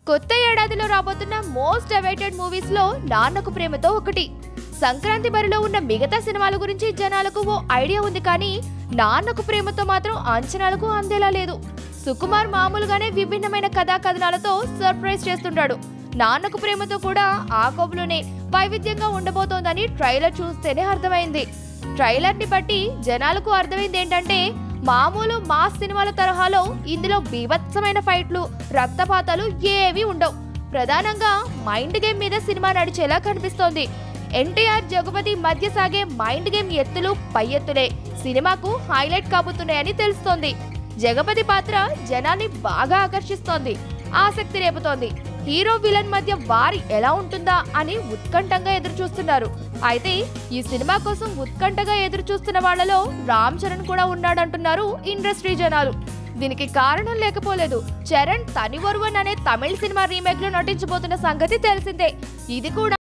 కొత్త ఏడాదిలో రాబోతున్న మోస్ట్ అవైటెడ్ మూవీస్ లో నాన్నకు ప్రేమతో ఒకటి సంక్రాంతి బరిలో ఉన్న మిగతా సినిమాల గురించి జనాలకు ఓ ఐడియా ఉంది కానీ నాన్నకు ప్రేమతో మాత్రం అంచనాలకు అందేలా లేదు సుకుమార్ మామూలుగానే విభిన్నమైన కథా కథనాలతో సర్ప్రైజ్ చేస్తుంటాడు నాన్నకు ప్రేమతో కూడా ఆ కోపులోనే వైవిధ్యంగా ఉండబోతోందని ట్రైలర్ చూస్తేనే అర్థమైంది ట్రైలర్ ని బట్టి జనాలకు అర్థమైంది ఏంటంటే మామూలు మాస్ సినిమాల తరహాలో ఇందులో బీభత్సమైన ఫైట్లు రక్తపాతాలు ఏవి ఉండవు ప్రధానంగా మైండ్ గేమ్ మీద సినిమా నడిచేలా కనిపిస్తోంది ఎన్టీఆర్ జగపతి మధ్య సాగే మైండ్ గేమ్ ఎత్తులు పై ఎత్తులే సినిమాకు హైలైట్ కాబోతున్నాయని తెలుస్తోంది జగపతి పాత్ర జనాన్ని బాగా ఆకర్షిస్తోంది ఆసక్తి రేపుతోంది హీరో విలన్ మధ్య వారి ఎలా ఉంటుందా అని ఉత్కంఠంగా ఎదురు చూస్తున్నారు అయితే ఈ సినిమా కోసం ఉత్కంఠగా ఎదురు చూస్తున్న వాళ్ళలో రామ్ చరణ్ కూడా ఉన్నాడంటున్నారు ఇండస్ట్రీ జనాలు దీనికి కారణం లేకపోలేదు చరణ్ తని ఒరువన్ అనే తమిళ సినిమా రీమేక్ లో నటించబోతున్న సంగతి తెలిసిందే ఇది కూడా